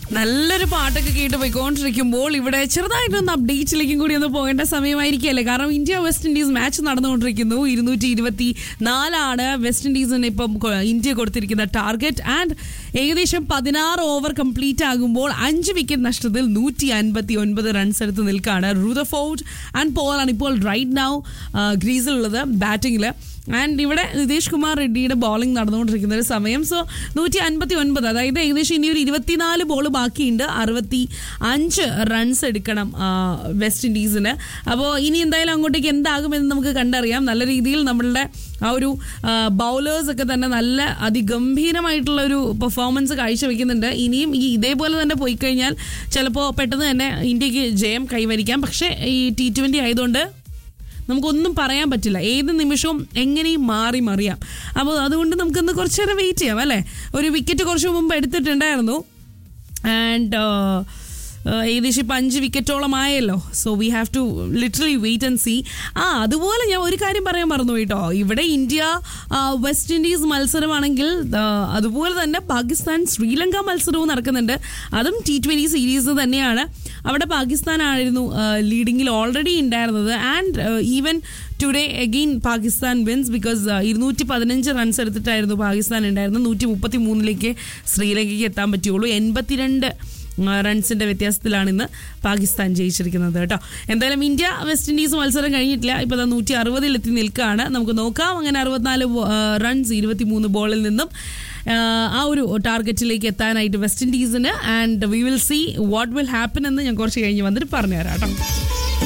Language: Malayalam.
നല്ലൊരു പാട്ടൊക്കെ കേട്ട് പോയിക്കൊണ്ടിരിക്കുമ്പോൾ ഇവിടെ ചെറുതായിട്ടൊന്ന് അപ്ഡേറ്റിലേക്കും കൂടി ഒന്ന് പോകേണ്ട സമയമായിരിക്കല്ലേ കാരണം ഇന്ത്യ വെസ്റ്റ് ഇൻഡീസ് മാച്ച് നടന്നുകൊണ്ടിരിക്കുന്നു ഇരുന്നൂറ്റി ഇരുപത്തി നാലാണ് വെസ്റ്റ് ഇൻഡീസിന് ഇപ്പം കൊ- ഇന്ത്യ കൊടുത്തിരിക്കുന്ന ടാർഗറ്റ് ആൻഡ് ഏകദേശം പതിനാറ് ഓവർ കംപ്ലീറ്റ് ആകുമ്പോൾ അഞ്ച് വിക്കറ്റ് നഷ്ടത്തിൽ നൂറ്റി അൻപത്തി ഒൻപത് റൺസ് എടുത്ത് നിൽക്കുകയാണ് റുദഫോർഡ് ആൻഡ് പോളാണ് ഇപ്പോൾ റൈറ്റ് നൗ ഗ്രീസിലുള്ളത് ബാറ്റിംഗിൽ ആൻഡ് ഇവിടെ നിതീഷ് കുമാർ റെഡ്ഡിയുടെ ബോളിംഗ് നടന്നുകൊണ്ടിരിക്കുന്ന ഒരു സമയം സോ നൂറ്റി അൻപത്തി ഒൻപത് അതായത് ഏകദേശം ഇനി ഒരു ഇരുപത്തിനാല് ബോൾ ബാക്കിയുണ്ട് അറുപത്തി അഞ്ച് റൺസ് എടുക്കണം ആ, വെസ്റ്റ് ഇൻഡീസിന് അപ്പോൾ ഇനി എന്തായാലും അങ്ങോട്ടേക്ക് എന്താകുമെന്ന് നമുക്ക് കണ്ടറിയാം നല്ല രീതിയിൽ നമ്മളുടെ ആ ഒരു ബൗളേഴ്സ് ഒക്കെ തന്നെ നല്ല അതിഗംഭീരമായിട്ടുള്ള ഒരു പെർഫോമൻസ് കാഴ്ചവെക്കുന്നുണ്ട് ഇനിയും ഈ ഇതേപോലെ തന്നെ പോയി കഴിഞ്ഞാൽ ചിലപ്പോൾ പെട്ടെന്ന് തന്നെ ഇന്ത്യക്ക് ജയം കൈവരിക്കാം പക്ഷേ ഈ ടി ട്വൻ്റി ആയതുകൊണ്ട് നമുക്കൊന്നും പറയാൻ പറ്റില്ല ഏത് നിമിഷവും എങ്ങനെയും മാറി മറിയാം അപ്പോൾ അതുകൊണ്ട് നമുക്കൊന്ന് കുറച്ച് നേരം വെയിറ്റ് ചെയ്യാം അല്ലേ ഒരു വിക്കറ്റ് കുറച്ച് മുമ്പ് എടുത്തിട്ടുണ്ടായിരുന്നു ആൻഡ് ഏകദേശം ഇപ്പം അഞ്ച് വിക്കറ്റോളം ആയല്ലോ so we have to literally wait and see ah അതുപോലെ ഞാൻ ഒരു കാര്യം പറയാൻ മറന്നു കേട്ടോ ഇവിടെ ഇന്ത്യ ആ, വെസ്റ്റ് ഇൻഡീസ് മത്സരമാണെങ്കിൽ ആ, അതുപോലെ തന്നെ പാകിസ്ഥാൻ ശ്രീലങ്ക മത്സരവും നടക്കുന്നുണ്ട് അതും ടി ട്വൻ്റി സീരീസ് തന്നെയാണ് അവിടെ പാകിസ്ഥാനായിരുന്നു ലീഡിങ്ങിൽ ഓൾറെഡി ഉണ്ടായിരുന്നത് and even today again Pakistan wins because ഇരുന്നൂറ്റി പതിനഞ്ച് റൺസ് എടുത്തിട്ടായിരുന്നു പാകിസ്ഥാൻ ഉണ്ടായിരുന്നത് നൂറ്റി മുപ്പത്തി മൂന്നിലേക്ക് ശ്രീലങ്കയ്ക്ക് എത്താൻ പറ്റുള്ളൂ എൺപത്തിരണ്ട് റൺസിന്റെ വ്യത്യാസത്തിലാണ് ഇന്ന് പാകിസ്ഥാൻ ജയിച്ചിരിക്കുന്നത് കേട്ടോ എന്തായാലും ഇന്ത്യ വെസ്റ്റ് ഇൻഡീസ് മത്സരം കഴിഞ്ഞിട്ടില്ല ഇപ്പോൾ നൂറ്റി അറുപതിലെത്തി നിൽക്കുകയാണ് നമുക്ക് നോക്കാം അങ്ങനെ അറുപത്തിനാല് റൺസ് ഇരുപത്തിമൂന്ന് ബോളിൽ നിന്നും ആ, ആ ഒരു ടാർഗറ്റിലേക്ക് എത്താനായിട്ട് വെസ്റ്റ് ഇൻഡീസിന് and we will see what will happen എന്ന് ഞാൻ കുറച്ച് കഴിഞ്ഞ് വന്നിട്ട് പറഞ്ഞുതരാം കേട്ടോ